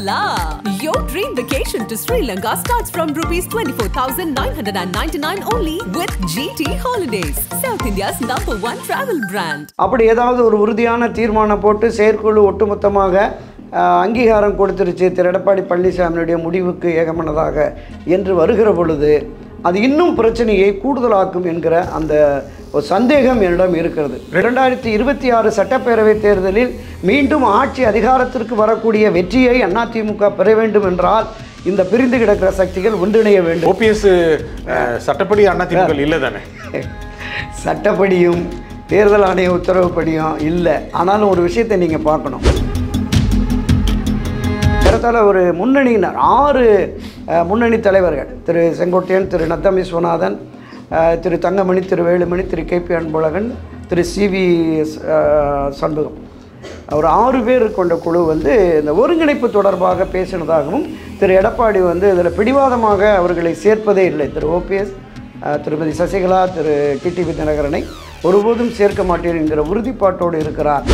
la! Your dream vacation to Sri Lanka starts from rupees 24,999 only with GT Holidays, South India's number one travel brand. அப்படி ஏதாவது ஒரு உறுதியான தீர்மானம் போட்டு செயற்குழு ஒட்டுமொத்தமாக அஹ், அங்கீகாரம் கொடுத்துருச்சு திரு எடப்பாடி பழனிசாமியுடைய முடிவுக்கு ஏகமனதாக என்று வருகிற பொழுது அது இன்னும் பிரச்சனையை கூடுதலாக்கும் என்கிற அந்த ஒரு சந்தேகம் என்னிடம் இருக்கிறது இரண்டாயிரத்தி இருபத்தி ஆறு சட்டப்பேரவை தேர்தலில் மீண்டும் ஆட்சி அதிகாரத்திற்கு வரக்கூடிய வெற்றியை அதிமுக பெற வேண்டும் என்றால் இந்த பிரிந்து கிடக்கிற சக்திகள் ஒன்றிணைய வேண்டும் ஓபிஎஸ் சட்டப்படி அதிமுக இல்லை தானே சட்டப்படியும் தேர்தல் ஆணைய உத்தரவுப்படியும் இல்லை ஆனாலும் ஒரு விஷயத்தை நீங்கள் பார்க்கணும் ஏறத்தாழ ஒரு முன்னணியினர் ஆறு அஹ், முன்னணி தலைவர்கள் திரு செங்கோட்டையன் திரு நத்தம் விஸ்வநாதன் அஹ், Thiru Thangamani Thiru Velumani Thiru K P Anbazhagan Thiru C V Shanmugam ஒரு ஆறு பேர் கொண்ட குழு வந்து இந்த ஒருங்கிணைப்பு தொடர்பாக பேசினதாகவும் திரு எடப்பாடி வந்து இதில் பிடிவாதமாக அவர்களை சேர்ப்பதே இல்லை திரு ஓபிஎஸ் திருமதி சசிகலா திரு டிடிவி தினகரனை ஒருபோதும் சேர்க்க மாட்டேன் என்கிற உறுதிப்பாட்டோடு இருக்கிறார்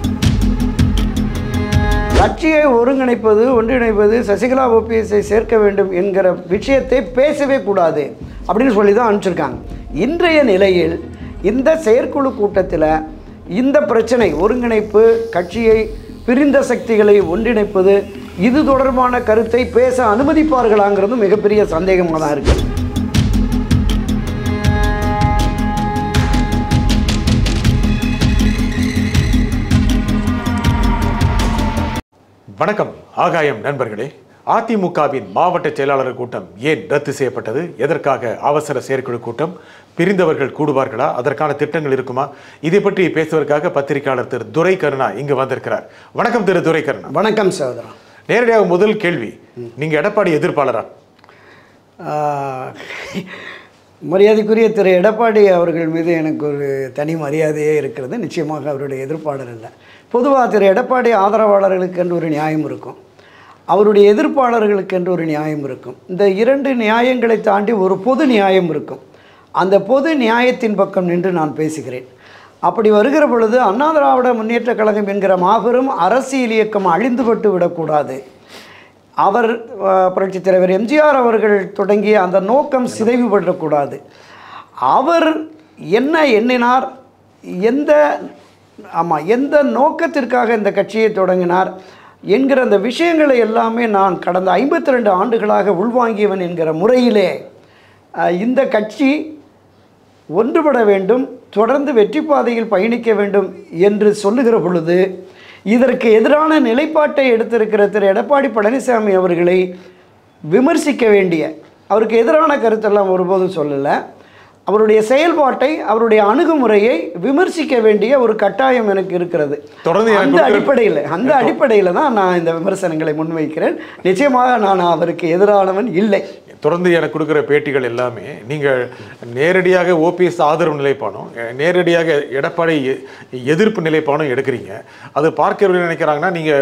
கட்சியை ஒருங்கிணைப்பது ஒன்றிணைப்பது சசிகலா ஓபிஎஸ்ஐ சேர்க்க வேண்டும் என்கிற விஷயத்தை பேசவே கூடாது அப்படின்னு சொல்லி தான் அனுப்பிச்சிருக்காங்க இன்றைய நிலையில் இந்த செயற்குழு கூட்டத்தில் இந்த பிரச்சனை ஒருங்கிணைப்பு கட்சியை பிரிந்த சக்திகளை ஒன்றிணைப்பது இது தொடர்பான கருத்தை பேச அனுமதிப்பார்களாங்கிறது மிகப்பெரிய சந்தேகமாக தான் இருக்குது வணக்கம் ஆகாயம் நண்பர்களே அதிமுகவின் மாவட்ட செயலாளர் கூட்டம் ஏன் ரத்து செய்யப்பட்டது எதற்காக அவசர செயற்குழு கூட்டம் பிரிந்தவர்கள் கூடுவார்களா அதற்கான திட்டங்கள் இருக்குமா இதை பற்றி பேசுவதற்காக பத்திரிகையாளர் திரு துரை கருணா இங்கு வந்திருக்கிறார் வணக்கம் திரு துரை கருணா வணக்கம் சகோதரா நேரடியாக முதல் கேள்வி நீங்க எடப்பாடி எதிர்ப்பாளரா ஆஹ், மரியாதைக்குரிய திரு எடப்பாடி அவர்கள் மீது எனக்கு ஒரு தனி மரியாதையே இருக்கிறது நிச்சயமாக அவருடைய எதிர்ப்பாளர் இல்லை பொதுவாக திரு எடப்பாடி ஆதரவாளர்களுக்கு என்று ஒரு நியாயம் இருக்கும் அவருடைய எதிர்ப்பாளர்களுக்கு என்று ஒரு நியாயம் இருக்கும் இந்த இரண்டு நியாயங்களை தாண்டி ஒரு பொது நியாயம் இருக்கும் அந்த பொது நியாயத்தின் பக்கம் நின்று நான் பேசுகிறேன் அப்படி வருகிற பொழுது அண்ணா திராவிட முன்னேற்றக் கழகம் என்கிற மாபெரும் அரசியல் இயக்கம் அழிந்துபட்டு விடக்கூடாது அவர் அஹ், புரட்சித் தலைவர் எம்ஜிஆர் அவர்கள் தொடங்கிய அந்த நோக்கம் சிதைவுபடக்கூடாது அவர் என்ன எண்ணினார் எந்த ஆமாம் எந்த நோக்கத்திற்காக இந்த கட்சியை தொடங்கினார் என்கிற அந்த விஷயங்களை எல்லாமே நான் கடந்த ஐம்பத்தி ரெண்டு ஆண்டுகளாக உள்வாங்கியவன் என்கிற முறையிலே அஹ், இந்த கட்சி ஒன்றுபட வேண்டும் தொடர்ந்து வெற்றி பாதையில் பயணிக்க வேண்டும் என்று சொல்லுகிற பொழுது இதற்கு எதிரான நிலைப்பாட்டை எடுத்திருக்கிற திரு எடப்பாடி பழனிசாமி அவர்களை விமர்சிக்க வேண்டிய அவருக்கு எதிரான கருத்தெல்லாம் ஒருபோதும் சொல்லலை அவருடைய செயல்பாட்டை அவருடைய அணுகுமுறையை விமர்சிக்க வேண்டிய ஒரு கட்டாயம் எனக்கு இருக்கிறது தொடர்ந்து எனக்கு அந்த கொடுக்கிற- அடிப்படையில் அந்த அடிப்படையில் தான் நான் இந்த விமர்சனங்களை முன்வைக்கிறேன் நிச்சயமாக நான் அவருக்கு எதிரானவன் இல்லை தொடர்ந்து எனக்கு கொடுக்குற பேட்டிகள் எல்லாமே நீங்கள் நேரடியாக ஓபிஎஸ் ஆதரவு நிலைப்பாடும் அஹ், நேரடியாக எடப்பாடி எ- எதிர்ப்பு நிலைப்பாடும் எடுக்கிறீங்க அது பார்க்கிறவர்கள் நினைக்கிறாங்கன்னா நீங்கள்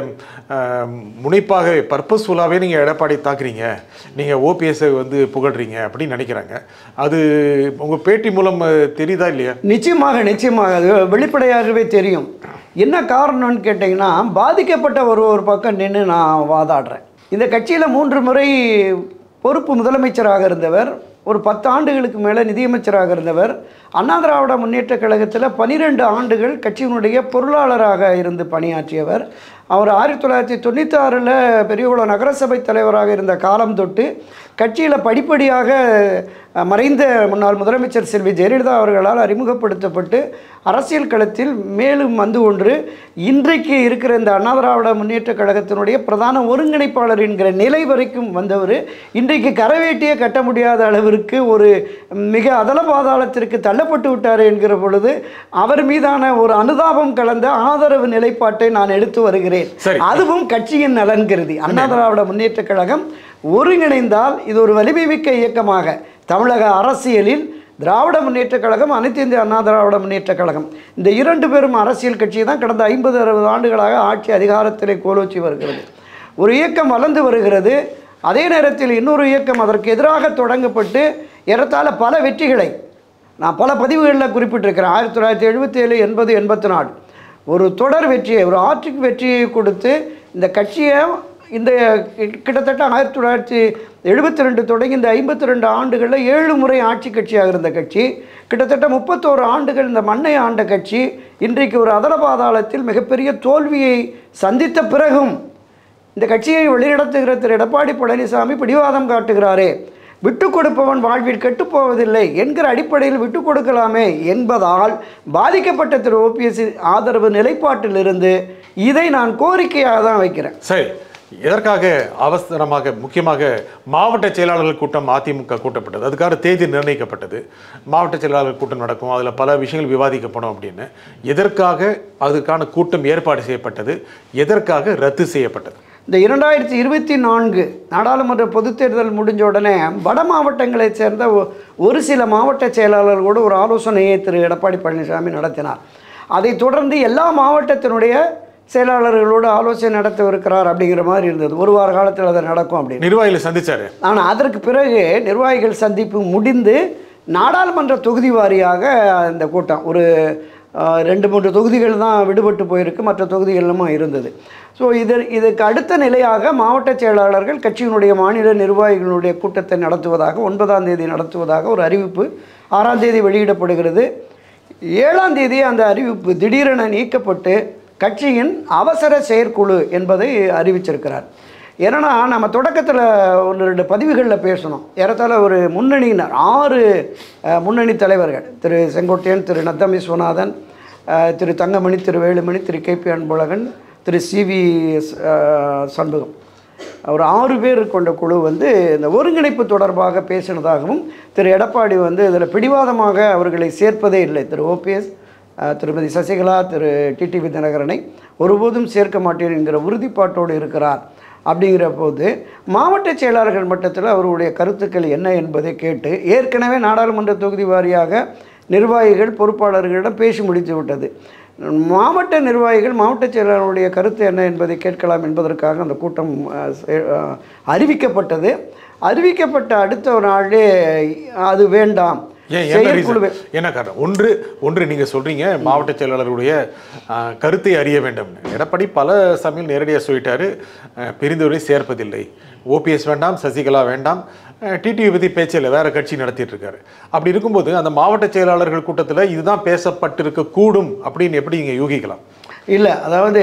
முனைப்பாக பர்பஸ்ஃபுல்லாகவே நீங்கள் எடப்பாடி தாக்குறீங்க நீங்கள் ஓபிஎஸ்ஸை வந்து புகழ்றீங்க அப்படின்னு நினைக்கிறாங்க அது உங்கள் பேட்டி மூலம் அஹ், தெரியுதா இல்லையா நிச்சயமாக நிச்சயமாக அது வெளிப்படையாகவே தெரியும் என்ன காரணம்னு கேட்டிங்கன்னா பாதிக்கப்பட்ட ஒரு ஒரு பக்கம் நின்று நான் வாதாடுறேன் இந்த கட்சியில் மூன்று முறை பொறுப்பு முதலமைச்சராக இருந்தவர் ஒரு பத்து ஆண்டுகளுக்கு மேலே நிதியமைச்சராக இருந்தவர் அண்ணா திராவிட முன்னேற்றக் கழகத்தில் பனிரெண்டு ஆண்டுகள் கட்சியினுடைய பொருளாளராக இருந்து பணியாற்றியவர் அவர் ஆயிரத்தி தொள்ளாயிரத்தி தொண்ணூற்றி ஆறில் பெரியகுளம் நகரசபை தலைவராக இருந்த காலம் தொட்டு கட்சியில் படிப்படியாக அஹ், மறைந்த முன்னாள் முதலமைச்சர் செல்வி ஜெயலலிதா அவர்களால் அறிமுகப்படுத்தப்பட்டு அரசியல் களத்தில் மேலும் வந்து ஒன்று இன்றைக்கு இருக்கிற இந்த அண்ணா திராவிட முன்னேற்றக் கழகத்தினுடைய பிரதான ஒருங்கிணைப்பாளர் என்கிற நிலை வரைக்கும் வந்தவர் இன்றைக்கு கரவேட்டியே கட்ட முடியாத அளவிற்கு ஒரு மிக அதல பாதாளத்திற்கு தள்ளப்பட்டு விட்டார் என்கிற பொழுது அவர் மீதான ஒரு அனுதாபம் கலந்த ஆதரவு நிலைப்பாட்டை நான் எடுத்து வருகிறேன் சரி. அதுவும் கட்சியின் நலன் கருதி அண்ணா திராவிட முன்னேற்றக் கழகம் ஒருங்கிணைந்தால் இது ஒரு வலிமை மிக்க இயக்கமாக தமிழக அரசியலில் திராவிட முன்னேற்றக் கழகம் அனைத்து இந்திய அண்ணா திராவிட முன்னேற்றக் கழகம் இந்த இரண்டு பேரும் அரசியல் கட்சி தான் கடந்த ஐம்பது அறுபது ஆண்டுகளாக ஆட்சி அதிகாரத்திலே கோலோச்சி வருகிறது ஒரு இயக்கம் வளர்ந்து வருகிறது அதே நேரத்தில் இன்னொரு இயக்கம் அதற்கு எதிராக தொடங்கப்பட்டு ஏறத்தாழ பல வெற்றிகளை நான் பல பதிவுகளில் குறிப்பிட்டிருக்கிறேன் ஆயிரத்தி தொள்ளாயிரத்தி எழுபத்தி ஏழு எண்பது எண்பத்தி நாலு ஒரு தொடர் வெற்றியை ஒரு ஆட்சிக்கு வெற்றியை கொடுத்து இந்த கட்சியை இந்த கி- கிட்டத்தட்ட ஆயிரத்தி தொள்ளாயிரத்தி எழுபத்தி ரெண்டு தொடங்கி இந்த ஐம்பத்தி ரெண்டு ஆண்டுகளில் ஏழு முறை ஆட்சி கட்சியாக இருந்த கட்சி கிட்டத்தட்ட முப்பத்தோரு ஆண்டுகள் இந்த மண்ணை ஆண்ட கட்சி இன்றைக்கு ஒரு அதல பாதாளத்தில் மிகப்பெரிய தோல்வியை சந்தித்த பிறகும் இந்த கட்சியை வழிநடத்துகிற திரு எடப்பாடி பழனிசாமி பிடிவாதம் காட்டுகிறாரே விட்டு கொடுப்பவன் வாழ்வில் கெட்டுப்போவதில்லை என்கிற அடிப்படையில் விட்டு கொடுக்கலாமே என்பதால் பாதிக்கப்பட்ட திரு ஓபிஎஸ் ஆதரவு நிலைப்பாட்டிலிருந்து இதை நான் கோரிக்கையாக தான் வைக்கிறேன் சரி எதற்காக அவசரமாக முக்கியமாக மாவட்ட செயலாளர்கள் கூட்டம் அதிமுக கூட்டப்பட்டது அதுக்காக தேதி நிர்ணயிக்கப்பட்டது மாவட்ட செயலாளர்கள் கூட்டம் நடக்கும் அதில் பல விஷயங்கள் விவாதிக்கப்படும் அப்படின்னு எதற்காக அதுக்கான கூட்டம் ஏற்பாடு செய்யப்பட்டது எதற்காக ரத்து செய்யப்பட்டது இந்த இரண்டாயிரத்தி இருபத்தி நான்கு நாடாளுமன்ற பொதுத் தேர்தல் முடிஞ்ச உடனே வட மாவட்டங்களைச் சேர்ந்த ஒ- ஒரு சில மாவட்ட செயலாளர்களோடு ஒரு ஆலோசனையை திரு எடப்பாடி பழனிசாமி நடத்தினார் அதைத் தொடர்ந்து எல்லா மாவட்டத்தினுடைய செயலாளர்களோடு ஆலோசனை நடத்தவிருக்கிறார் அப்படிங்கிற மாதிரி இருந்தது ஒரு வார காலத்தில் அது நடக்கும் அப்படின்னு நிர்வாகிகளை சந்திச்சாரு ஆனால் அதற்கு பிறகு நிர்வாகிகள் சந்திப்பு முடிந்து நாடாளுமன்ற தொகுதி வாரியாக இந்த கூட்டம் ஒரு அஹ், ரெண்டு மூன்று தொகுதிகள் தான் விடுபட்டு போயிருக்கு மற்ற தொகுதிகளும் இருந்தது ஸோ இது இதுக்கு அடுத்த நிலையாக மாவட்ட செயலாளர்கள் கட்சியினுடைய மாநில நிர்வாகிகளுடைய கூட்டத்தை நடத்துவதாக ஒன்பதாம் தேதி நடத்துவதாக ஒரு அறிவிப்பு ஆறாம் தேதி வெளியிடப்படுகிறது ஏழாம் தேதி அந்த அறிவிப்பு திடீரென நீக்கப்பட்டு கட்சியின் அவசர செயற்குழு என்பதை அறிவிச்சிருக்கிறார் ஏன்னா நம்ம தொடக்கத்தில் ஒன்று ரெண்டு பதிவுகளில் பேசணும் ஏறத்தாழ ஒரு முன்னணியினர் ஆறு அஹ், முன்னணி தலைவர்கள் திரு செங்கோட்டையன் திரு நத்தம் விஸ்வநாதன் அஹ், Thiru Thangamani Thiru Velumani Thiru K P Anbazhagan Thiru C V Shanmugam ஒரு ஆறு பேர் கொண்ட குழு வந்து இந்த ஒருங்கிணைப்பு தொடர்பாக பேசினதாகவும் திரு எடப்பாடி வந்து இதில் பிடிவாதமாக அவர்களை சேர்ப்பதே இல்லை திரு ஓபிஎஸ் திருமதி சசிகலா திரு டிடிவி தினகரனை ஒருபோதும் சேர்க்க மாட்டேன் என்கிற உறுதிப்பாட்டோடு இருக்கிறார் அப்படிங்கிற போது மாவட்ட செயலாளர்கள் மட்டத்தில் அவருடைய கருத்துக்கள் என்ன என்பதை கேட்டு ஏற்கனவே நாடாளுமன்ற தொகுதி வாரியாக நிர்வாகிகள் பொறுப்பாளர்களிடம் பேசி முடித்து விட்டது மாவட்ட நிர்வாகிகள் மாவட்ட செயலாளருடைய கருத்து என்ன என்பதை கேட்கலாம் என்பதற்காக அந்த கூட்டம் அஹ், செ- அஹ், அறிவிக்கப்பட்டது அறிவிக்கப்பட்ட அடுத்த ஒரு நாளே அது வேண்டாம் ஏன் என்ன செயற்குழுவை reason? என்ன காரணம் ஒன்று ஒன்று நீங்க சொல்றீங்க மாவட்ட செயலாளருடைய ஆ, கருத்தை அறிய வேண்டும் எடப்பாடி பல சமயம் நேரடியாக சொல்லிட்டாரு ஆ, பிரிந்தவரை சேர்ப்பதில்லை ஓபிஎஸ் வேண்டாம் சசிகலா வேண்டாம் டிடிவி பற்றி பேச்சில் வேற கட்சி நடத்திட்டு இருக்காரு அப்படி இருக்கும்போது அந்த மாவட்ட செயலாளர்கள் கூட்டத்தில் இதுதான் பேசப்பட்டிருக்க கூடும் அப்படின்னு எப்படி நீங்க யூகிக்கலாம் இல்லை அதாவது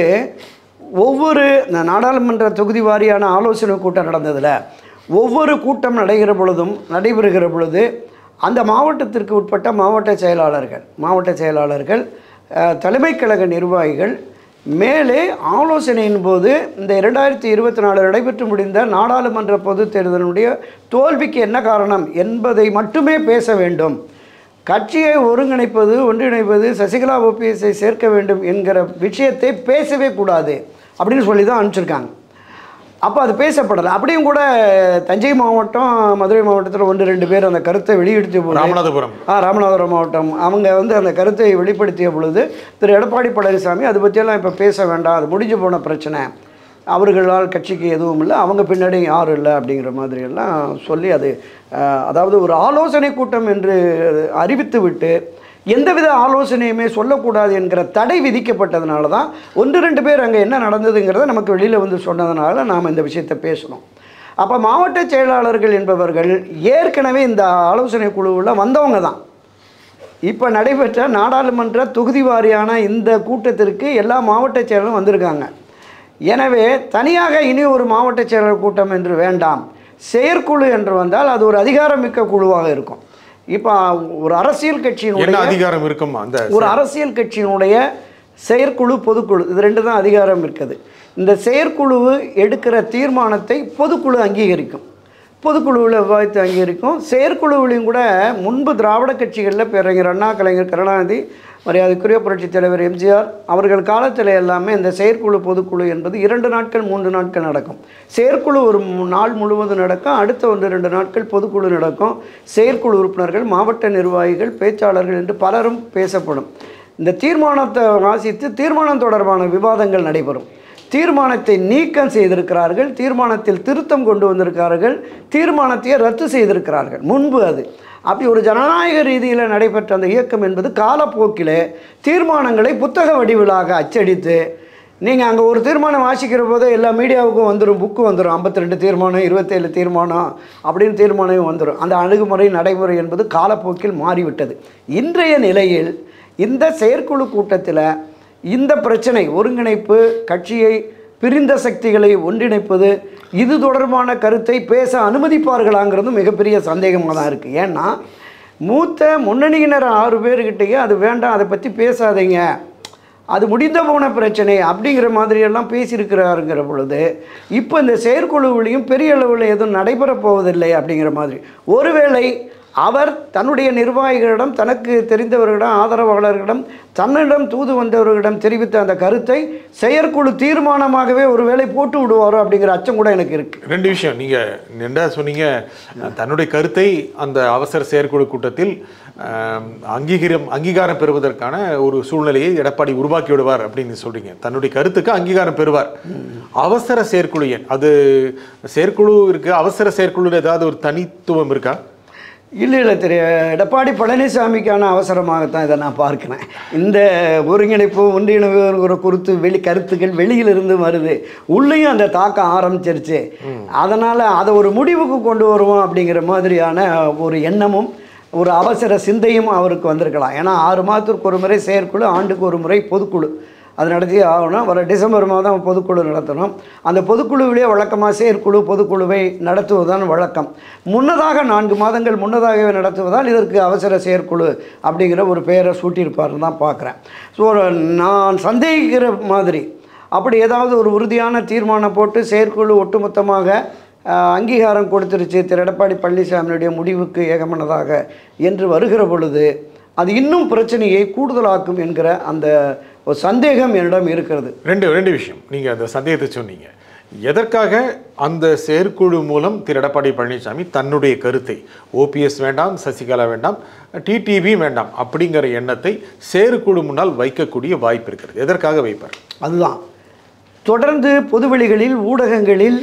ஒவ்வொரு இந்த நாடாளுமன்ற தொகுதி வாரியான ஆலோசனை கூட்டம் நடந்ததில் ஒவ்வொரு கூட்டம் நடைகிற பொழுதும் நடைபெறுகிற பொழுது அந்த மாவட்டத்திற்கு உட்பட்ட மாவட்ட செயலாளர்கள் மாவட்ட செயலாளர்கள் அஹ், தலைமைக் கழக நிர்வாகிகள் மேலே ஆலோசனையின் போது இந்த இரண்டாயிரத்தி இருபத்தி நாலு நடைபெற்று முடிந்த நாடாளுமன்ற பொதுத் தேர்தலுடைய தோல்விக்கு என்ன காரணம் என்பதை மட்டுமே பேச வேண்டும் கட்சியை ஒருங்கிணைப்பது ஒன்றிணைப்பது சசிகலா ஓபிஎஸ்ஐ சேர்க்க வேண்டும் என்கிற விஷயத்தை பேசவே கூடாது அப்படின்னு சொல்லி தான் அனுப்பிச்சிருக்காங்க அப்போ அது பேசப்படலை அப்படியும் கூட தஞ்சை மாவட்டம் மதுரை மாவட்டத்தில் ஒன்று ரெண்டு பேர் அந்த கருத்தை வெளியிடுத்திய போது ராமநாதபுரம் ஆ ராமநாதபுரம் மாவட்டம் அவங்க வந்து அந்த கருத்தை வெளிப்படுத்திய பொழுது திரு எடப்பாடி பழனிசாமி அதை பற்றியெல்லாம் இப்போ பேச வேண்டாம் அது முடிஞ்சு போன பிரச்சனை அவர்களால் கட்சிக்கு எதுவும் இல்லை அவங்க பின்னாடி யாரும் இல்லை அப்படிங்கிற மாதிரியெல்லாம் சொல்லி அது அஹ், அதாவது ஒரு ஆலோசனை கூட்டம் என்று அறிவித்து விட்டு எந்தவித ஆலோசனையுமே சொல்லக்கூடாது என்கிற தடை விதிக்கப்பட்டதுனால தான் ஒன்று ரெண்டு பேர் அங்கே என்ன நடந்ததுங்கிறத நமக்கு வெளியில் வந்து சொன்னதுனால நாம் இந்த விஷயத்தை பேசணும் அப்போ மாவட்ட செயலாளர்கள் என்பவர்கள் ஏற்கனவே இந்த ஆலோசனை குழுவில் வந்தவங்க தான் இப்போ நடைபெற்ற நாடாளுமன்ற தொகுதி வாரியான இந்த கூட்டத்திற்கு எல்லா மாவட்ட செயலரும் வந்திருக்காங்க எனவே தனியாக இனி ஒரு மாவட்ட செயலர் கூட்டம் என்று வேண்டாம் செயற்குழு என்று வந்தால் அது ஒரு அதிகாரமிக்க குழுவாக இருக்கும் இப்போ ஒரு அரசியல் என்ன கட்சியினுடைய அதிகாரம் இருக்கும் அந்த ஒரு அரசியல் கட்சியினுடைய செயற்குழு பொதுக்குழு இது ரெண்டு தான் அதிகாரம் இருக்குது இந்த செயற்குழு எடுக்கிற தீர்மானத்தை பொதுக்குழு அங்கீகரிக்கும் பொதுக்குழுவில் விவாதித்து அங்கீகரிக்கும் செயற்குழுவிலையும் கூட முன்பு திராவிட கட்சிகளில் பேரறிஞர் அண்ணா கலைஞர் கருணாநிதி மரியாதைக்குரிய புரட்சித் தலைவர் எம்ஜிஆர் அவர்கள் காலத்தில் எல்லாமே இந்த செயற்குழு பொதுக்குழு என்பது இரண்டு நாட்கள் மூன்று நாட்கள் நடக்கும் செயற்குழு ஒரு மு- நாள் முழுவதும் நடக்கும் அடுத்த ஒன்று ரெண்டு நாட்கள் பொதுக்குழு நடக்கும் செயற்குழு உறுப்பினர்கள் மாவட்ட நிர்வாகிகள் பேச்சாளர்கள் என்று பலரும் பேசப்படும் இந்த தீர்மானத்தை வாசித்து தீர்மானம் தொடர்பான விவாதங்கள் நடைபெறும் தீர்மானத்தை நீக்கம் செய்திருக்கிறார்கள் தீர்மானத்தில் திருத்தம் கொண்டு வந்திருக்கிறார்கள் தீர்மானத்தையே ரத்து செய்திருக்கிறார்கள் முன்பு அது அப்படி ஒரு ஜனநாயக ரீதியில் நடைபெற்ற அந்த இயக்கம் என்பது காலப்போக்கில் தீர்மானங்களை புத்தக வடிவிலாக அச்சடித்து நீங்கள் அங்கே ஒரு தீர்மானம் வாசிக்கிற போதே எல்லா மீடியாவுக்கும் வந்துடும் புக்கு வந்துடும் 52 தீர்மானம் இருபத்தேழு தீர்மானம் அப்படின்னு தீர்மானம் வந்துடும் அந்த அணுகுமுறை நடைமுறை என்பது காலப்போக்கில் மாறிவிட்டது இன்றைய நிலையில் இந்த செயற்குழு கூட்டத்தில் இந்த பிரச்சனை ஒருங்கிணைப்பு கட்சியை பிரிந்த சக்திகளை ஒன்றிணைப்பது இது தொடர்பான கருத்தை பேச அனுமதிப்பார்களாங்கிறது மிகப்பெரிய சந்தேகமாக தான் இருக்குது ஏன்னா மூத்த முன்னணியினர் ஆறு பேர்கிட்டயே அது வேண்டாம் அதை பற்றி பேசாதீங்க அது முடிந்த போன பிரச்சனை அப்படிங்கிற மாதிரியெல்லாம் பேசியிருக்கிறாருங்கிற பொழுது இப்போ இந்த செயற்குழுவிலையும் பெரிய அளவில் எதுவும் நடைபெறப் போவதில்லை அப்படிங்கிற மாதிரி ஒருவேளை அவர் தன்னுடைய நிர்வாகிகளிடம் தனக்கு தெரிந்தவர்களிடம் ஆதரவாளர்களிடம் தன்னிடம் தூது வந்தவர்களிடம் தெரிவித்த அந்த கருத்தை செயற்குழு தீர்மானமாகவே ஒருவேளை போட்டு விடுவாரோ அப்படிங்கிற அச்சம் கூட எனக்கு இருக்குது ரெண்டு விஷயம் நீங்க என்ன சொன்னீங்க தன்னுடைய கருத்தை அந்த அவசர செயற்குழு கூட்டத்தில் ஆம், அங்கீகாரம் அங்கீகாரம் பெறுவதற்கான ஒரு சூழ்நிலையை எடப்பாடி உருவாக்கி விடுவார் அப்படின்னு சொல்றீங்க தன்னுடைய கருத்துக்கு அங்கீகாரம் பெறுவார் அவசர செயற்குழு எண் அது செயற்குழு இருக்கு அவசர செயற்குழு ஏதாவது ஒரு தனித்துவம் இருக்கா இல்லை இல்லை திரு எடப்பாடி பழனிசாமிக்கான அவசரமாகத்தான் இதை நான் பார்க்கிறேன் இந்த ஒருங்கிணைப்பு ஒன்றிணைவுங்கிற குறித்து வெளி கருத்துக்கள் வெளியிலிருந்து வருது உள்ளேயும் அந்த தாக்கம் ஆரம்பிச்சிருச்சு அதனால் அதை ஒரு முடிவுக்கு கொண்டு வருவோம் அப்படிங்கிற மாதிரியான ஒரு எண்ணமும் ஒரு அவசர சிந்தையும் அவருக்கு வந்திருக்கலாம் ஏன்னா ஆறு மாதத்திற்கு ஒரு முறை செயற்குழு ஆண்டுக்கு ஒரு முறை பொதுக்குழு அது நடத்தி ஆகணும் வர டிசம்பர் மாதம் பொதுக்குழு நடத்தணும் அந்த பொதுக்குழுவிலே வழக்கமாக செயற்குழு பொதுக்குழுவை நடத்துவதுதான் வழக்கம் முன்னதாக நான்கு மாதங்கள் முன்னதாகவே நடத்துவதால் இதற்கு அவசர செயற்குழு அப்படிங்கிற ஒரு பெயரை சூட்டியிருப்பாருன்னு தான் பார்க்குறேன் ஸோ நான் சந்தேகிக்கிற மாதிரி அப்படி ஏதாவது ஒரு உறுதியான தீர்மானம் போட்டு செயற்குழு ஒட்டுமொத்தமாக ஆஹ், அங்கீகாரம் கொடுத்துருச்சு திரு எடப்பாடி பழனிசாமியுடைய முடிவுக்கு ஏகமனதாக என்று வருகிற பொழுது அது இன்னும் பிரச்சனையை கூடுதலாக்கும் என்கிற அந்த ஒரு சந்தேகம் என்னிடம் இருக்கிறது ரெண்டு ரெண்டு விஷயம் நீங்க அந்த சந்தேகத்தை சொன்னீங்க எதற்காக அந்த செயற்குழு மூலம் திரு எடப்பாடி பழனிசாமி தன்னுடைய கருத்தை ஓபிஎஸ் வேண்டாம் சசிகலா வேண்டாம் டிடிவி வேண்டாம் அப்படிங்கிற எண்ணத்தை செயற்குழு முன்னால் வைக்கக்கூடிய வாய்ப்பு இருக்கிறது எதற்காக வைப்பார் அதுதான் தொடர்ந்து பொதுவெளிகளில் ஊடகங்களில்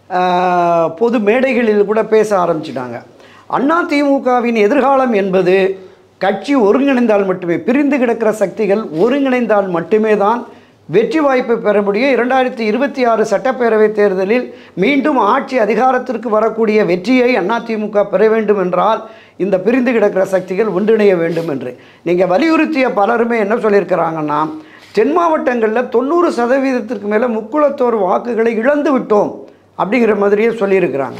ஆஹ், பொது மேடைகளில் கூட பேச ஆரம்பிச்சிட்டாங்க அண்ணா திமுகவின் எதிர்காலம் என்பது கட்சி ஒருங்கிணைந்தால் மட்டுமே பிரிந்து கிடக்கிற சக்திகள் ஒருங்கிணைந்தால் மட்டுமே தான் வெற்றி வாய்ப்பை பெற முடியும் இரண்டாயிரத்தி இருபத்தி ஆறு சட்டப்பேரவை தேர்தலில் மீண்டும் ஆட்சி அதிகாரத்திற்கு வரக்கூடிய வெற்றியை அதிமுக பெற வேண்டும் என்றால் இந்த பிரிந்து கிடக்கிற சக்திகள் ஒன்றிணைய வேண்டும் என்று நீங்கள் வலியுறுத்திய பலருமே என்ன சொல்லியிருக்கிறாங்கன்னா தென் மாவட்டங்களில் தொண்ணூறு சதவீதத்திற்கு மேலே முக்குளத்தோர் வாக்குகளை இழந்து விட்டோம் அப்படிங்கிற மாதிரியே சொல்லியிருக்கிறாங்க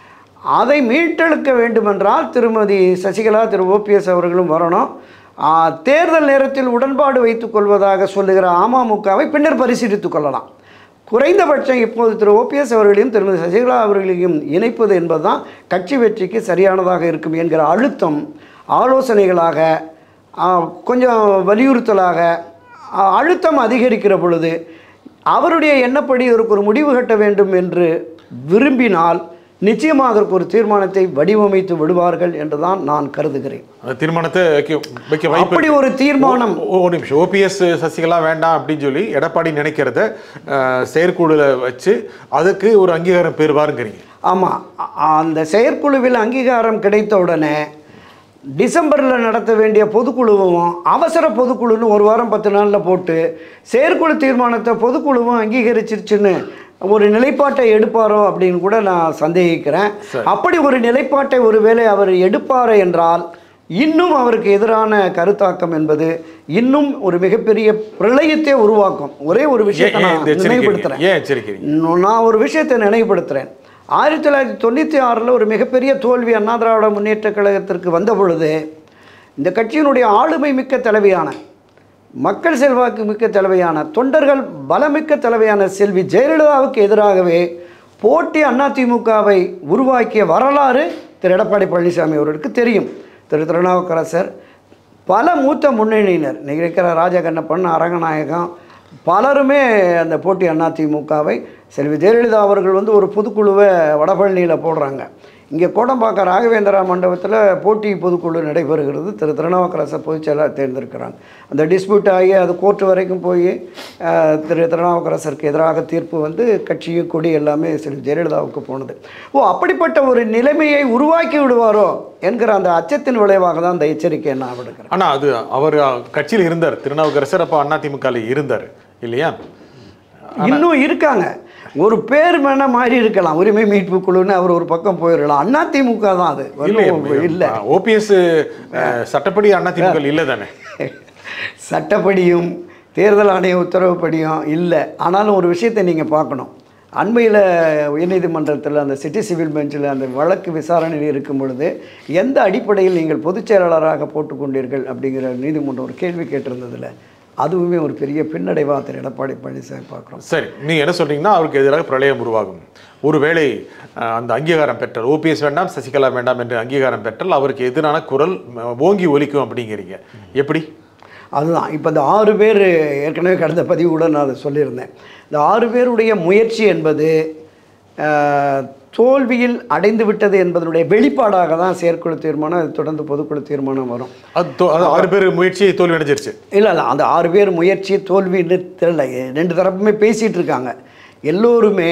அதை மீட்டெடுக்க வேண்டுமென்றால் திருமதி சசிகலா திரு ஓபிஎஸ் அவர்களும் வரணும் ஆ, தேர்தல் நேரத்தில் உடன்பாடு வைத்துக் கொள்வதாக சொல்லுகிற அமமுகவை பின்னர் பரிசீலித்துக் கொள்ளலாம் குறைந்தபட்சம் இப்போது திரு ஓபிஎஸ் அவர்களையும் திருமதி சசிகலா அவர்களையும் இணைப்பது என்பதுதான் கட்சி வெற்றிக்கு சரியானதாக இருக்கும் என்கிற அழுத்தம் ஆலோசனைகளாக ஆ, கொஞ்சம் வலியுறுத்தலாக ஆ, அழுத்தம் அதிகரிக்கிற பொழுது அவருடைய எண்ணப்படி இதற்கு ஒரு முடிவு கட்ட வேண்டும் என்று விரும்பினால் நிச்சயமாக அதற்கு ஒரு தீர்மானத்தை வடிவமைத்து விடுவார்கள் என்றுதான் நான் கருதுகிறேன் அந்த தீர்மானத்தை வைக்க வைக்க வாய்ப்பு அப்படி ஒரு தீர்மானம் ஓ- ஒரு நிமிஷம் ஓபிஎஸ் சசிகலா வேண்டாம் அப்படின்னு சொல்லி எடப்பாடி நினைக்கிறத அஹ், செயற்குழுல வச்சு அதுக்கு ஒரு அங்கீகாரம் பெறுவாருங்கிறீங்க ஆமாம் அந்த செயற்குழுவில் அங்கீகாரம் கிடைத்த உடனே டிசம்பரில் நடத்த வேண்டிய பொதுக்குழுவும் அவசர பொதுக்குழுன்னு ஒரு வாரம் பத்து நாளில் போட்டு செயற்குழு தீர்மானத்தை பொதுக்குழுவும் அங்கீகரிச்சிருச்சுன்னு ஒரு நிலைப்பாட்டை எடுப்பாரோ அப்படின்னு கூட நான் சந்தேகிக்கிறேன் அப்படி ஒரு நிலைப்பாட்டை ஒருவேளை அவர் எடுப்பாரோ என்றால் இன்னும் அவருக்கு எதிரான கருத்தாக்கம் என்பது இன்னும் ஒரு மிகப்பெரிய பிரளயத்தை உருவாக்கும் ஒரே ஒரு ஏன் விஷயத்தை ஏன் நான் இந்த எச்சரிக்கிறீங்க? நினைவுபடுத்துகிறேன் ஏன் எச்சரிக்கிறீங்க இன்னும் நான் ஒரு விஷயத்தை நினைவுபடுத்துகிறேன் ஆயிரத்தி தொள்ளாயிரத்தி தொண்ணூற்றி ஆறில் ஒரு மிகப்பெரிய தோல்வி அண்ணா திராவிட முன்னேற்ற கழகத்திற்கு வந்த பொழுது இந்த கட்சியினுடைய ஆளுமை மிக்க தலைவியான மக்கள் செல்வாக்கு மிக்க தலைவையான தொண்டர்கள் பலமிக்க தலைவையான செல்வி ஜெயலலிதாவுக்கு எதிராகவே போட்டி அதிமுகவை உருவாக்கிய வரலாறு திரு எடப்பாடி பழனிசாமி அவர்களுக்கு தெரியும் திரு திருநாவுக்கரசர் பல மூத்த முன்னணியினர் இன்னைக்கு இருக்கிற ராஜகண்ணப்பன் அரங்கநாயகம் பலருமே அந்த போட்டி அதிமுகவை செல்வி ஜெயலலிதா அவர்கள் வந்து ஒரு பொதுக்குழுவை வடபழனியில் போடுறாங்க இங்கே கோடம்பாக்கம் ராகவேந்திரா மண்டபத்தில் போட்டி பொதுக்குழு நடைபெறுகிறது திரு திருநாவுக்கரசர் பொதுச் செயலாளர் தேர்ந்தெடுக்கிறாங்க அந்த டிஸ்பியூட் ஆகி அது கோர்ட்டு வரைக்கும் போய் அஹ், திரு திருநாவுக்கரசருக்கு எதிராக தீர்ப்பு வந்து கட்சியும் கொடி எல்லாமே செல்வி ஜெயலலிதாவுக்கு போனது ஓ அப்படிப்பட்ட ஒரு நிலைமையை உருவாக்கி விடுவாரோ என்கிற அந்த அச்சத்தின் விளைவாக தான் அந்த எச்சரிக்கையை நான் விடுக்கிறேன் ஆனா அது அவர் கட்சியில் இருந்தார் திருநாவுக்கரசர் அப்போ அதிமுகவில் இருந்தார் இல்லையா இன்னும் இருக்காங்க ஒரு பேர் வேணா மாறி இருக்கலாம் உரிமை மீட்பு குழுன்னு அவர் ஒரு பக்கம் போயிடலாம் அதிமுக தான் அது இல்லையே இல்லை ஓபிஎஸ் சட்டப்படி அதிமுக இல்லை தானே சட்டப்படியும் தேர்தல் ஆணைய உத்தரவுப்படியும் இல்லை ஆனாலும் ஒரு விஷயத்தை நீங்கள் பார்க்கணும் அண்மையில் உயர்நீதிமன்றத்தில் அந்த சிட்டி சிவில் பெஞ்சில் அந்த வழக்கு விசாரணையில் இருக்கும் பொழுது எந்த அடிப்படையில் நீங்கள் பொதுச் செயலாளராக போட்டுக்கொண்டீர்கள் அப்படிங்கிற நீதிமன்றம் ஒரு கேள்வி கேட்டிருந்ததில் அதுவுமே ஒரு பெரிய பின்னடைவாக திரு எடப்பாடி பழனிசாமி பார்க்குறோம் சரி நீங்க என்ன சொல்றீங்கன்னா அவருக்கு எதிராக பிரளயம் உருவாகும் ஒருவேளை அஹ், அந்த அங்கீகாரம் பெற்றால் ஓபிஎஸ் வேண்டாம் சசிகலா வேண்டாம் என்று அங்கீகாரம் பெற்றால் அவருக்கு எதிரான குரல் அஹ், ஓங்கி ஒலிக்கும் அப்படிங்கிறீங்க எப்படி அதுதான் இப்போ இந்த ஆறு பேர் ஏற்கனவே கடந்த பதிவு கூட நான் அதை சொல்லியிருந்தேன் இந்த ஆறு பேருடைய முயற்சி என்பது ஆஹ், தோல்வியில் அடைந்து விட்டது என்பதனுடைய வெளிப்பாடாக தான் செயற்குழு தீர்மானம் அது தொடர்ந்து பொதுக்குழு தீர்மானம் வரும் அது தோ- அது ஆறு பேர் முயற்சி தோல்வி அடைஞ்சிருச்சு இல்லை இல்லை அந்த ஆறு பேர் முயற்சி தோல்வின்னு தெரியல ரெண்டு தரப்புமே பேசிகிட்டு இருக்காங்க எல்லோருமே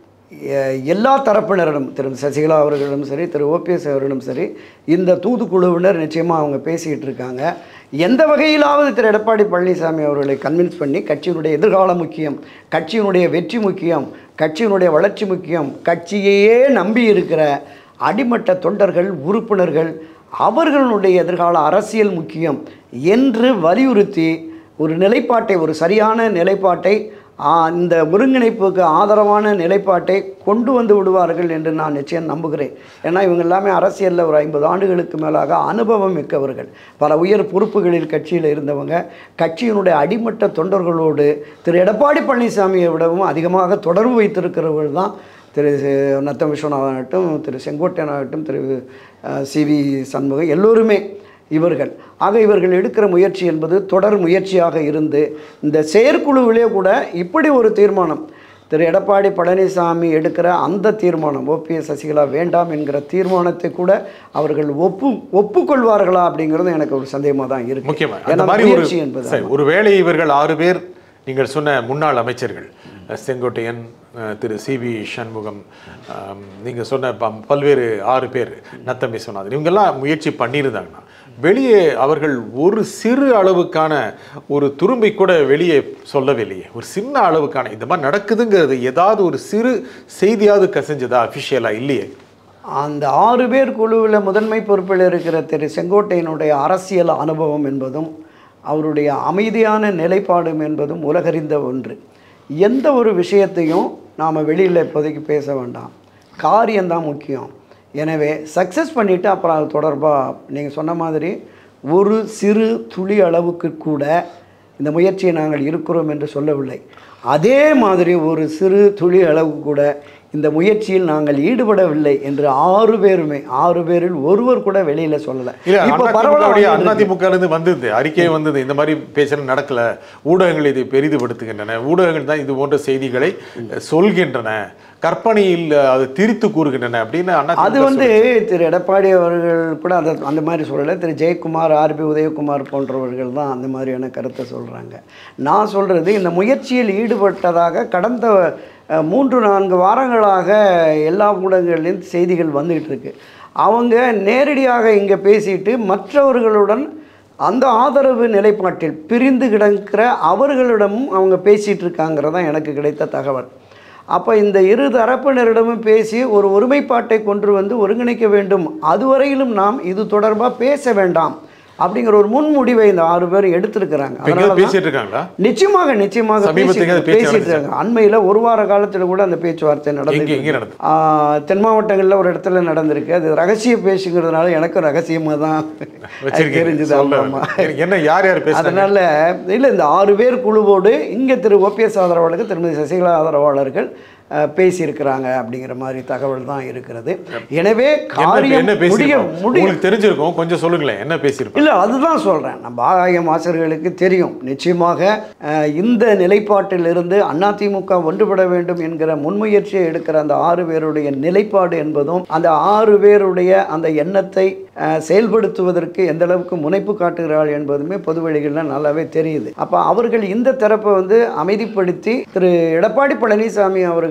எ- எல்லா தரப்பினரிடம் திரு சசிகலா அவர்களிடம் சரி திரு ஓபிஎஸ் அவர்களிடம் சரி இந்த தூதுக்குழுவினர் நிச்சயமாக அவங்க பேசிக்கிட்டு இருக்காங்க எந்த வகையிலாவது திரு எடப்பாடி பழனிசாமி அவர்களை கன்வின்ஸ் பண்ணி கட்சியினுடைய எதிர்காலம் முக்கியம் கட்சியினுடைய வெற்றி முக்கியம் கட்சியினுடைய வளர்ச்சி முக்கியம் கட்சியையே நம்பி இருக்கிற அடிமட்ட தொண்டர்கள் உறுப்பினர்கள் அவர்களுடைய எதிர்கால அரசியல் முக்கியம் என்று வலியுறுத்தி ஒரு நிலைப்பாட்டை ஒரு சரியான நிலைப்பாட்டை ஆ, இந்த ஒருங்கிணைப்புக்கு ஆதரவான நிலைப்பாட்டை கொண்டு வந்து விடுவார்கள் என்று நான் நிச்சயம் நம்புகிறேன் ஏன்னா இவங்க எல்லாமே அரசியலில் ஒரு ஐம்பது ஆண்டுகளுக்கு மேலாக அனுபவம் மிக்கவர்கள் பல உயர் பொறுப்புகளில் கட்சியில் இருந்தவங்க கட்சியினுடைய அடிமட்ட தொண்டர்களோடு திரு எடப்பாடி பழனிசாமியை விடவும் அதிகமாக தொடர்பு வைத்திருக்கிறவர்கள் தான் திரு நத்தம் விஸ்வநாதன் ஆகட்டும் திரு செங்கோட்டையன் ஆகட்டும் திரு சி வி சண்முகம் எல்லோருமே இவர்கள் ஆக இவர்கள் எடுக்கிற முயற்சி என்பது தொடர் முயற்சியாக இருந்து இந்த செயற்குழுவிலே கூட இப்படி ஒரு தீர்மானம் திரு எடப்பாடி பழனிசாமி எடுக்கிற அந்த தீர்மானம் ஓபிஎஸ் சசிகலா வேண்டாம் என்கிற தீர்மானத்தை கூட அவர்கள் ஒப்பு ஒப்புக்கொள்வார்களா அப்படிங்கிறது எனக்கு ஒரு சந்தேகமாக தான் இருக்கு முக்கியமா ஏன்னா அந்த மாதிரி ஒரு முயற்சி என்பது சரி ஒருவேளை இவர்கள் ஆறு பேர் நீங்கள் சொன்ன முன்னாள் அமைச்சர்கள் அஹ், செங்கோட்டையன் அஹ், திரு சி வி சண்முகம் ஆம், நீங்க சொன்ன ப- பல்வேறு ஆறு பேர் நத்தம் விஸ்வநாதன் இவங்கெல்லாம் முயற்சி பண்ணியிருந்தாங்கன்னா வெளியே அவர்கள் ஒரு சிறு அளவுக்கான ஒரு துரும்பை கூட வெளியே சொல்லவில்லையே ஒரு சின்ன அளவுக்கான இந்த மாதிரி நடக்குதுங்கிறது ஏதாவது ஒரு சிறு செய்தியாவது கசிஞ்சதா அஃபிஷியலா இல்லையே அந்த ஆறு பேர் குழுவில் முதன்மை பொறுப்பில் இருக்கிற திரு செங்கோட்டையனுடைய அரசியல் அனுபவம் என்பதும் அவருடைய அமைதியான நிலைப்பாடும் என்பதும் உலகறிந்த ஒன்று எந்த ஒரு விஷயத்தையும் நாம் வெளியில் இப்போதைக்கு பேச வேண்டாம் காரியம்தான் முக்கியம் எனவே சக்ஸஸ் பண்ணிவிட்டு அப்புறம் அது தொடர்பாக நீங்கள் சொன்ன மாதிரி ஒரு சிறு துளி அளவுக்கு கூட இந்த முயற்சியை நாங்கள் இருக்கிறோம் என்று சொல்லவில்லை அதே மாதிரி ஒரு சிறு துளி அளவு கூட இந்த முயற்சியில் நாங்கள் ஈடுபடவில்லை என்று ஆறு பேருமே ஆறு பேரில் ஒருவர் கூட வெளியில சொல்லல இல்ல இப்ப பரவலா அதிமுகவுடைய வந்துட்டு இருக்கு. அதிமுக இருந்து வந்தது அறிக்கை வந்தது இந்த மாதிரி பேசுறது நடக்கல ஊடகங்கள் இதை பெரிதுபடுத்துகின்றன ஊடகங்கள் தான் இது போன்ற செய்திகளை சொல்கின்றன கற்பனையில் அது திரித்து கூறுகின்றன அப்படின்னு அதிமுக அது வந்து திரு எடப்பாடி அவர்கள் கூட அந்த அந்த மாதிரி சொல்லலை திரு ஜெயக்குமார் ஆர்பி உதயகுமார் போன்றவர்கள் தான் அந்த மாதிரியான கருத்தை சொல்கிறாங்க நான் சொல்கிறது இந்த முயற்சியில் ஈடுபட்டதாக கடந்த அஹ், மூன்று நான்கு வாரங்களாக எல்லா ஊடகங்களிலும் செய்திகள் வந்துகிட்டு இருக்கு அவங்க நேரடியாக இங்கே பேசிட்டு மற்றவர்களுடன் அந்த ஆதரவு நிலைப்பாட்டில் பிரிந்து கிடக்கிற அவர்களிடமும் அவங்க பேசிகிட்டு இருக்காங்கிறதான் எனக்கு கிடைத்த தகவல் அப்போ இந்த இரு தரப்பினரிடமும் பேசி ஒரு ஒருமைப்பாட்டை கொண்டு வந்து ஒருங்கிணைக்க வேண்டும் அதுவரையிலும் நாம் இது தொடர்பாக பேச வேண்டாம் அப்படிங்கிற ஒரு முன்முடிவை இந்த ஆறு பேரும் எடுத்திருக்கிறாங்க இப்ப எங்கேயாவது அதனால தான் பேசிட்டு இருக்காங்களா நிச்சயமாக நிச்சயமாக சமீபத்துல பேசி- எங்கேயாவது பேச்சு பேசிட்டு நடந்துச்சா? இருக்காங்க அண்மையில் ஒரு வார காலத்தில் கூட அந்த பேச்சுவார்த்தை எங்க நடந்து எங்க நடந்தது தென் மாவட்டங்களில் ஒரு இடத்துல நடந்திருக்கு அது ரகசிய பேசுங்கிறதுனால எனக்கும் ரகசியமாக தான் வச்சிருக்கீங்க தெரிஞ்சது சொல்ல ஆமா. எனக்கு என்ன யார் யார் பேசுறாங்க அதனால இல்லை இந்த ஆறு பேர் குழுவோடு இங்கே திரு ஓபிஎஸ் ஆதரவாளர்கள் திருமதி சசிகலா ஆதரவாளர்கள் அஹ், பேசியிருக்கிறாங்க அப்படிங்கிற மாதிரி தகவல் தான் இருக்கிறது எனவே என்ன காரியம் என்ன முடிய பேசியிருக்கோம் முடிய உங்களுக்கு தெரிஞ்சிருக்கும் கொஞ்சம் சொல்லுங்களேன் என்ன பேசியிருப்பாங்க இல்லை அதுதான் சொல்கிறேன் நம்ம ஆகாயம் ஆசிரியர்களுக்கு தெரியும் நிச்சயமாக அஹ், இந்த நிலைப்பாட்டிலிருந்து அதிமுக ஒன்றுபட வேண்டும் என்கிற முன்முயற்சியை எடுக்கிற அந்த ஆறு பேருடைய நிலைப்பாடு என்பதும் அந்த ஆறு பேருடைய அந்த எண்ணத்தை அஹ், செயல்படுத்துவதற்கு எந்த அளவுக்கு முனைப்பு காட்டுகிறாள் என்பதுமே பொது வெளிகளில் நல்லாவே தெரியுது அப்போ அவர்கள் இந்த தரப்பை வந்து அமைதிப்படுத்தி திரு எடப்பாடி பழனிசாமி அவர்கள்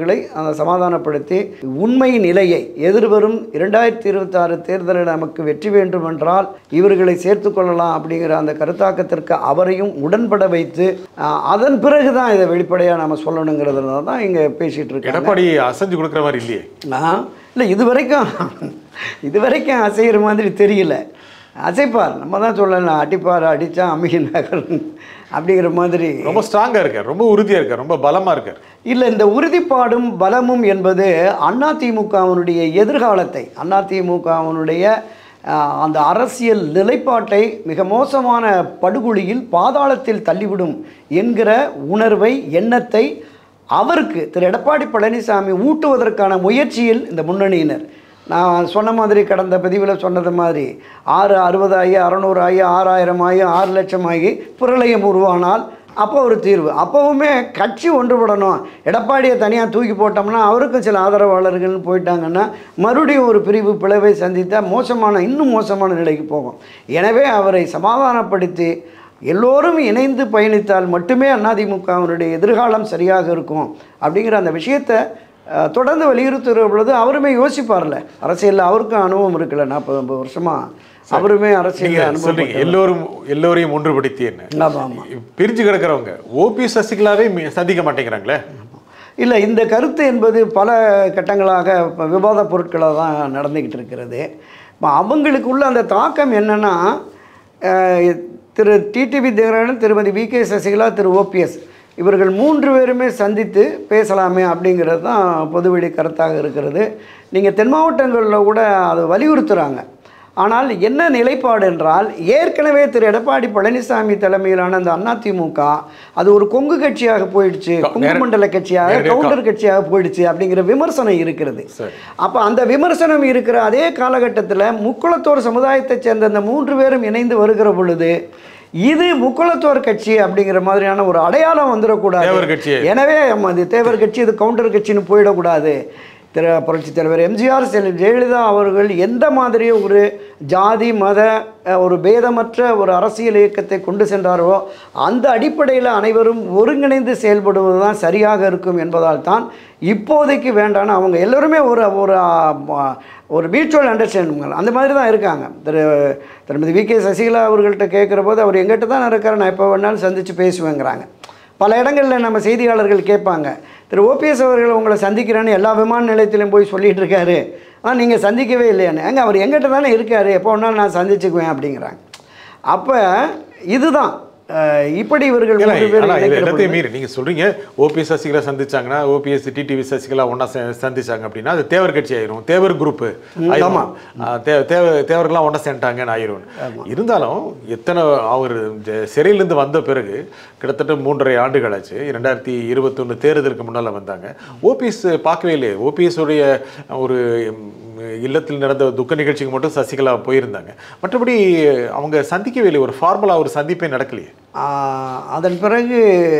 அவர்களை அந்த சமாதானப்படுத்தி உண்மை நிலையை எதிர்வரும் இரண்டாயிரத்தி இருபத்தாறு தேர்தலில் நமக்கு வெற்றி வேண்டும் என்றால் இவர்களை சேர்த்து கொள்ளலாம் அப்படிங்கிற அந்த கருத்தாக்கத்திற்கு அவரையும் உடன்பட வைத்து ஆஹ், அதன் பிறகு தான் இதை வெளிப்படையாக நம்ம சொல்லணுங்கிறதுல தான் இங்கே பேசிகிட்டு இருக்கேன் எடப்பாடி அசைஞ்சு கொடுக்குற மாதிரி இல்லையே இல்லை இது வரைக்கும் இது வரைக்கும் அசைகிற மாதிரி தெரியல அசைப்பார் நம்ம தான் சொல்லலாம் அடிப்பார் அடித்தா அமிகி நகர் அப்படிங்கிற மாதிரி ரொம்ப ஸ்ட்ராங்கா இருக்கார் ரொம்ப உறுதியா இருக்கார் ரொம்ப பலமா இருக்கார் இல்லை இந்த உறுதிப்பாடும் பலமும் என்பது அதிமுகவினுடைய எதிர்காலத்தை அதிமுகவினுடைய அந்த அரசியல் நிலைப்பாட்டை மிக மோசமான படுகொலியில் பாதாளத்தில் தள்ளிவிடும் என்கிற உணர்வை எண்ணத்தை அவருக்கு திரு எடப்பாடி பழனிசாமி ஊட்டுவதற்கான முயற்சியில் இந்த முன்னணியினர் நான் சொன்ன மாதிரி கடந்த பதிவில் சொன்னது மாதிரி ஆறு அறுபதாயி அறநூறு ஆகி ஆறாயிரம் ஆகி ஆறு லட்சம் ஆகி பிரளயம் உருவானால் அப்போ ஒரு தீர்வு அப்போவுமே கட்சி ஒன்றுபடணும் எடப்பாடியை தனியாக தூக்கி போட்டோம்னா அவருக்கும் சில ஆதரவாளர்கள் போயிட்டாங்கன்னா மறுபடியும் ஒரு பிரிவு பிளவை சந்தித்தா மோசமான இன்னும் மோசமான நிலைக்கு போகும் எனவே அவரை சமாதானப்படுத்தி எல்லோரும் இணைந்து பயணித்தால் மட்டுமே அதிமுகவினுடைய எதிர்காலம் சரியாக இருக்கும் அப்படிங்கிற அந்த விஷயத்தை அஹ், தொடர்ந்து வலியுறுத்துகிற பொழுது அவருமே யோசிப்பார்ல அரசியலில் அவருக்கும் அனுபவம் இருக்குல்ல நாற்பது ஐம்பது வருஷமாக அவருமே நீங்க அரசியல் சொல்றீங்க அனுபவம் எல்லோரும் எல்லோரையும் ஒன்றுபடுத்தி என்ன ஆமாம் ஆமாம் பிரிஞ்சு கிடக்கிறவங்க ஓபி சசிகலாவே மி- சந்திக்க மாட்டேங்கிறாங்களே இல்லை இந்த கருத்து என்பது பல கட்டங்களாக இப்போ விவாத பொருட்களாக தான் நடந்துக்கிட்டு இருக்கிறது இப்போ அவங்களுக்குள்ள அந்த தாக்கம் என்னென்னா திரு TTV Dhinakaran Thirumathi V K Sasikala Thiru OPS இவர்கள் மூன்று பேருமே சந்தித்து பேசலாமே அப்படிங்கிறது தான் பொதுவெளி கருத்தாக இருக்கிறது நீங்கள் தென் மாவட்டங்களில் கூட அதை வலியுறுத்துகிறாங்க ஆனால் என்ன நிலைப்பாடு என்றால் ஏற்கனவே திரு எடப்பாடி பழனிசாமி தலைமையிலான அந்த அதிமுக அது ஒரு கொங்கு கட்சியாக போயிடுச்சு கொங்கு நேர- மண்டல கட்சியாக நேரடியா கா- கவுண்டர் கட்சியாக போயிடுச்சு அப்படிங்கிற விமர்சனம் இருக்கிறது சரி. அப்போ அந்த விமர்சனம் இருக்கிற அதே காலகட்டத்தில் முக்குளத்தோர் சமுதாயத்தைச் சேர்ந்த அந்த மூன்று பேரும் இணைந்து வருகிற பொழுது இது முக்குளத்தோர் கட்சி அப்படிங்கிற மாதிரியான ஒரு அடையாளம் வந்துடக்கூடாது தேவர் கட்சி. எனவே ஆமா, இது தேவர் கட்சி இது கவுண்டர் கட்சின்னு போயிடக்கூடாது திரு புரட்சி தலைவர் எம்ஜிஆர் செல் ஜெயலலிதா அவர்கள் எந்த மாதிரி ஒரு ஜாதி மத அஹ், ஒரு பேதமற்ற ஒரு அரசியல் இயக்கத்தை கொண்டு சென்றாரோ அந்த அடிப்படையில் அனைவரும் ஒருங்கிணைந்து செயல்படுவது தான் சரியாக இருக்கும் என்பதால் தான் இப்போதைக்கு வேண்டான்னு அவங்க எல்லோருமே ஒரு ஒரு ஆ, ஒரு மியூச்சுவல் அண்டர்ஸ்டாண்டிங் அந்த மாதிரி தான் இருக்காங்க திரு திருமதி வி கே சசிகலா அவர்கள்ட்ட கேட்குற போது அவர் எங்கிட்ட தான் இருக்கார் நான் எப்போ வேணாலும் சந்தித்து பேசுவேங்கிறாங்க பல இடங்களில் நம்ம செய்தியாளர்கள் கேட்பாங்க திரு ஓபிஎஸ் அவர்கள் உங்களை சந்திக்கிறேன்னு எல்லா விமான நிலையத்திலையும் போய் சொல்லிட்டு இருக்காரு ஆனால் நீங்கள் சந்திக்கவே இல்லையான்னு ஏங்க அவர் எங்கிட்ட தானே இருக்காரு எப்போ வேணாலும் நான் சந்திச்சுக்குவேன் அப்படிங்கிறாங்க அப்போ இதுதான் அஹ், இப்படி இவர்கள் இல்ல, மூன்று பேர் ஆனா இது இணைக்கிற எல்லாத்தையும் பொழுது- மீறி நீங்க சொல்றீங்க ஓபிஎஸ் சசிகலா சந்திச்சாங்கன்னா ஓபிஎஸ் டிடிவி சசிகலா ஒண்ணா சே- சந்திச்சாங்க அப்படின்னா அது தேவர் கட்சி ஆயிரும் தேவர் குரூப் ஆமா. தேவர்கள்லாம் ஒண்ணா சேர்ந்துட்டாங்கன்னு ஆயிரும் இருந்தாலும் எத்தனை அவர் ஜ- சிறையிலிருந்து வந்த பிறகு கிட்டத்தட்ட மூன்றரை ஆண்டுகள் ஆச்சு ரெண்டாயிரத்தி இருபத்தொன்னு தேர்தலுக்கு முன்னால வந்தாங்க ஓபிஎஸ் பார்க்கவே இல்லையே ஓபிஎஸ் உடைய ஒரு ம், இல்லத்தில் நடந்த துக்க நிகழ்ச்சிக்கு மட்டும் சசிகலா போயிருந்தாங்க மற்றபடி அவங்க சந்திக்கவே இல்லை ஒரு ஃபார்முலா ஒரு சந்திப்பே நடக்கலையே ஆஹ், அதன் பிறகு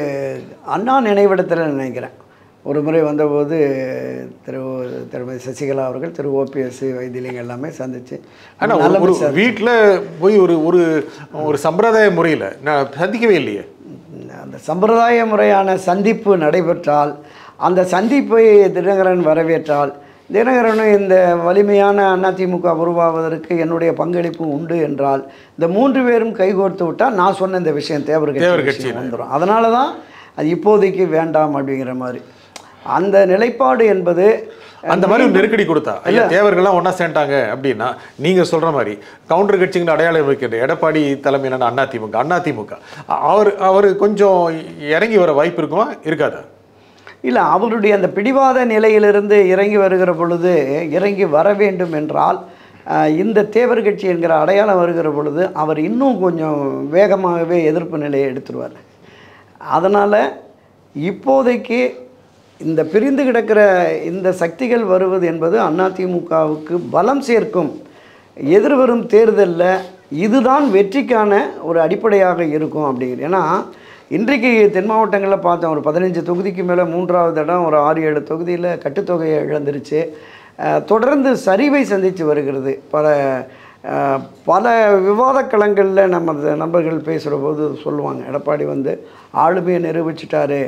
அண்ணா நினைவிடத்தில் நினைக்கிறேன் ஒரு முறை வந்தபோது திரு திருமதி சசிகலா அவர்கள் திரு ஓபிஎஸ் வைத்தியலிங்கம் எல்லாமே சந்திச்சு ஆனா நல்ல ஒரு- ஒரு விசாரி- வீட்ல போய் ஒரு ஒரு ஒரு சம்பிரதாய முறையில நான் சந்திக்கவே இல்லையே அந்த சம்பிரதாய முறையான சந்திப்பு நடைபெற்றால் அந்த சந்திப்பை தினகரன் வரவேற்றால் தினகரனும் இந்த வலிமையான அதிமுக உருவாவதற்கு என்னுடைய பங்களிப்பு உண்டு என்றால் இந்த மூன்று பேரும் கைகோர்த்து விட்டால் நான் சொன்ன இந்த விஷயம் தேவர் தேவர் கட்சி கட்சியினர். வந்துடும் அதனால தான் அது இப்போதைக்கு வேண்டாம் அப்படிங்கிற மாதிரி அந்த நிலைப்பாடு என்பது அந்த மாதிரி ஒரு நெருக்கடி கொடுத்தா ஐயா தேவர்கள்லாம் ஒண்ணா சேர்ந்தாங்க அப்படின்னா நீங்க சொல்ற மாதிரி கவுண்டர் கட்சிங்கிற அடையாளம் வைக்கிற எடப்பாடி தலைமையிலான அதிமுக அதிமுக அவர் அவர் கொஞ்சம் இறங்கி வர வாய்ப்பு இருக்குமா இருக்காதா இல்லை அவருடைய அந்த பிடிவாத நிலையிலிருந்து இறங்கி வருகிற பொழுது இறங்கி வர வேண்டும் என்றால் ஆஹ், இந்த தேவர் கட்சி என்கிற அடையாளம் வருகிற பொழுது அவர் இன்னும் கொஞ்சம் வேகமாகவே எதிர்ப்பு நிலையை எடுத்துருவார் அதனால் இப்போதைக்கு இந்த பிரிந்து கிடக்கிற இந்த சக்திகள் வருவது என்பது அதிமுகவுக்கு பலம் சேர்க்கும் எதிர்வரும் தேர்தலில் இதுதான் வெற்றிக்கான ஒரு அடிப்படையாக இருக்கும் அப்படிங்கிறது ஏன்னா இன்றைக்கு தென் மாவட்டங்களில் பார்த்தோம் ஒரு பதினஞ்சு தொகுதிக்கு மேலே மூன்றாவது இடம் ஒரு ஆறு ஏழு தொகுதியில் கட்டுத்தொகையை இழந்துருச்சு அஹ், தொடர்ந்து சரிவை சந்தித்து வருகிறது பல அஹ், பல விவாத களங்களில் நம்ம நண்பர்கள் பேசுகிற போது சொல்லுவாங்க எடப்பாடி வந்து ஆளுமையை நிரூபிச்சிட்டாரு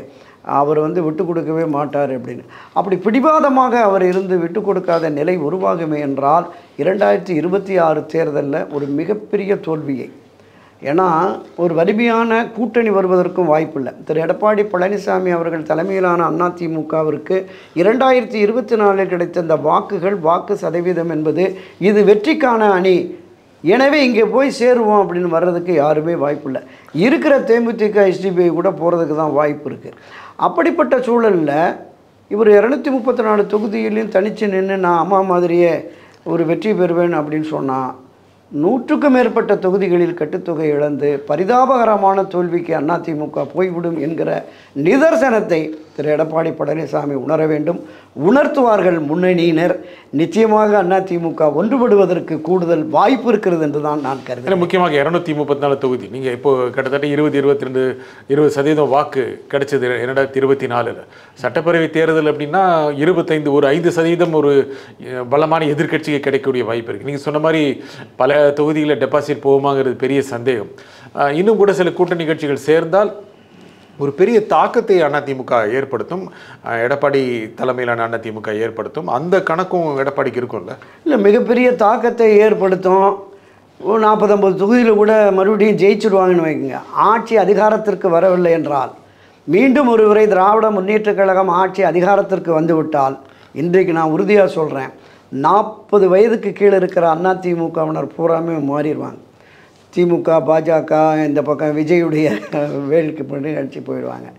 அவர் வந்து விட்டு கொடுக்கவே மாட்டார் அப்படின்னு அப்படி பிடிவாதமாக அவர் இருந்து விட்டு கொடுக்காத நிலை உருவாகுமே என்றால் இரண்டாயிரத்தி இருபத்தி ஆறு தேர்தலில் ஒரு மிகப்பெரிய தோல்வியை ஏன்னா ஒரு வலிமையான கூட்டணி வருவதற்கும் வாய்ப்பில்லை திரு எடப்பாடி பழனிசாமி அவர்கள் தலைமையிலான அதிமுகவிற்கு இரண்டாயிரத்தி இருபத்தி நாலில் கிடைத்த இந்த வாக்குகள் வாக்கு சதவீதம் என்பது இது வெற்றிக்கான அணி எனவே இங்கே போய் சேருவோம் அப்படின்னு வர்றதுக்கு யாருமே வாய்ப்பில்லை இருக்கிற தேமுதிக எஸ்டிபிஐ கூட போகிறதுக்கு தான் வாய்ப்பு இருக்குது அப்படிப்பட்ட சூழலில் இவர் இரநூத்தி முப்பத்தி நாலு தொகுதியிலையும் தனித்து நின்று நான் அம்மா மாதிரியே ஒரு வெற்றி பெறுவேன் அப்படின்னு சொன்னால் நூற்றுக்கும் மேற்பட்ட தொகுதிகளில் கட்டுத்தொகை இழந்து பரிதாபகரமான தோல்விக்கு அதிமுக போய்விடும் என்கிற நிதர்சனத்தை திரு எடப்பாடி பழனிசாமி உணர வேண்டும் உணர்த்துவார்கள் முன்னணியினர் நிச்சயமாக அதிமுக ஒன்றுபடுவதற்கு கூடுதல் வாய்ப்பு இருக்கிறது என்று தான் நான் இல்லை கருதுகிறேன் முக்கியமாக இரநூத்தி முப்பத்தி நாலு தொகுதி நீங்கள் இப்போ கிட்டத்தட்ட இருபது இருபத்தி ரெண்டு இருபது சதவீதம் வாக்கு கிடைச்சது இரண்டாயிரத்தி இருபத்தி நாலில் சட்டப்பேரவை தேர்தல் அப்படின்னா இருபத்தைந்து ஒரு ஐந்து சதவீதம் ஒரு அஹ், பலமான எதிர்க்கட்சிக்கு கிடைக்கக்கூடிய வாய்ப்பு இருக்குது நீங்கள் சொன்ன மாதிரி பல தொகுதிகளில் டெபாசிட் போகுமாங்கிறது பெரிய சந்தேகம் அஹ், இன்னும் கூட சில கூட்டணி கட்சிகள் சேர்ந்தால் ஒரு பெரிய தாக்கத்தை அதிமுக ஏற்படுத்தும் அஹ், எடப்பாடி தலைமையிலான அதிமுக ஏற்படுத்தும் அந்த கணக்கும் எடப்பாடிக்கு இருக்கும்ல இல்லை மிகப்பெரிய தாக்கத்தை ஏற்படுத்தும் ஒரு நாற்பது ஐம்பது தொகுதியில் கூட மறுபடியும் ஜெயிச்சிடுவாங்கன்னு வைக்கோங்க ஆட்சி அதிகாரத்திற்கு வரவில்லை என்றால் மீண்டும் ஒரு முறை திராவிட முன்னேற்றக் கழகம் ஆட்சி அதிகாரத்திற்கு வந்துவிட்டால் இன்றைக்கு நான் உறுதியாக சொல்கிறேன் நாற்பது வயதுக்கு கீழே இருக்கிற அதிமுகவினர் பூராமே மாறிடுவாங்க திமுக பாஜக இந்த பக்கம் விஜயுடைய வேலுக்கு பண்ணி அடிச்சு போயிடுவாங்க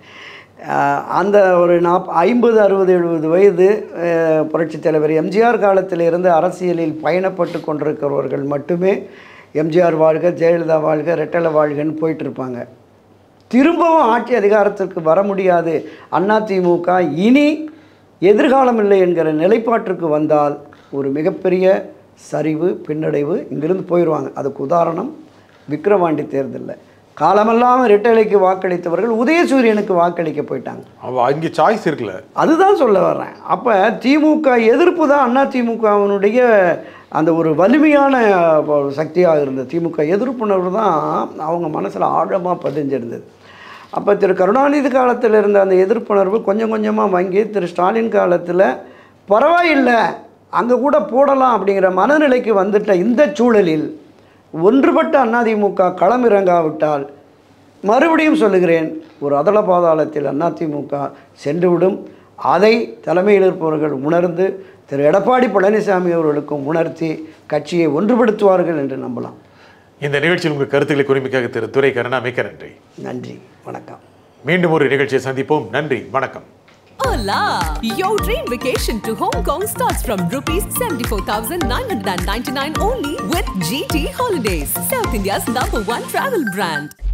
ஆஹ் அந்த ஒரு நாப் ஐம்பது அறுபது எழுபது வயது ஆஹ் புரட்சித் தலைவர் எம்ஜிஆர் காலத்தில் இருந்து அரசியலில் பயணப்பட்டு கொண்டிருக்கிறவர்கள் மட்டுமே எம்ஜிஆர் வாழ்க ஜெயலலிதா வாழ்க ரெட்டலை வாழ்கன்னு போயிட்டு இருப்பாங்க திரும்பவும் ஆட்சி அதிகாரத்திற்கு வர முடியாது அதிமுக இனி எதிர்காலம் இல்லை என்கிற நிலைப்பாட்டிற்கு வந்தால் ஒரு மிகப்பெரிய சரிவு பின்னடைவு இங்கிருந்து போயிடுவாங்க அதுக்கு உதாரணம் விக்கிரவாண்டி தேர்தலில் காலமெல்லாம் ரெட்டலைக்கு வாக்களித்தவர்கள் உதயசூரியனுக்கு வாக்களிக்க போயிட்டாங்க அவ அங்கே சாய்ஸ் இருக்குல்ல அதுதான் சொல்ல வர்றேன் அப்போ திமுக எதிர்ப்பு தான் அதிமுகவினுடைய அந்த ஒரு வலிமையான ஒரு சக்தியாக இருந்தது திமுக எதிர்ப்புணர்வு தான் அவங்க மனசில் ஆழமாக பதிஞ்சிருந்தது அப்போ திரு கருணாநிதி காலத்தில் இருந்த அந்த எதிர்ப்புணர்வு கொஞ்சம் கொஞ்சமாக வாங்கி திரு ஸ்டாலின் காலத்தில் பரவாயில்லை அங்கே கூட போடலாம் அப்படிங்கிற மனநிலைக்கு வந்துட்ட இந்த சூழலில் ஒன்றுபட்ட அதிமுக களமிறங்காவிட்டால் மறுபடியும் சொல்லுகிறேன் ஒரு அதள பாதாளத்தில் அதிமுக சென்றுவிடும் அதை தலைமையில் இருப்பவர்கள் உணர்ந்து திரு எடப்பாடி பழனிசாமி அவர்களுக்கும் உணர்த்தி கட்சியை ஒன்றுபடுத்துவார்கள் என்று நம்பலாம் இந்த நிகழ்ச்சியில் உங்கள் கருத்துக்களை குறிமிக்காக திரு துரை கருணா மிக்க நன்றி நன்றி வணக்கம் மீண்டும் ஒரு நிகழ்ச்சியை சந்திப்போம் நன்றி வணக்கம் Hola! Your dream vacation to Hong Kong starts from rupees 74,999 only with GT Holidays, South India's number one travel brand.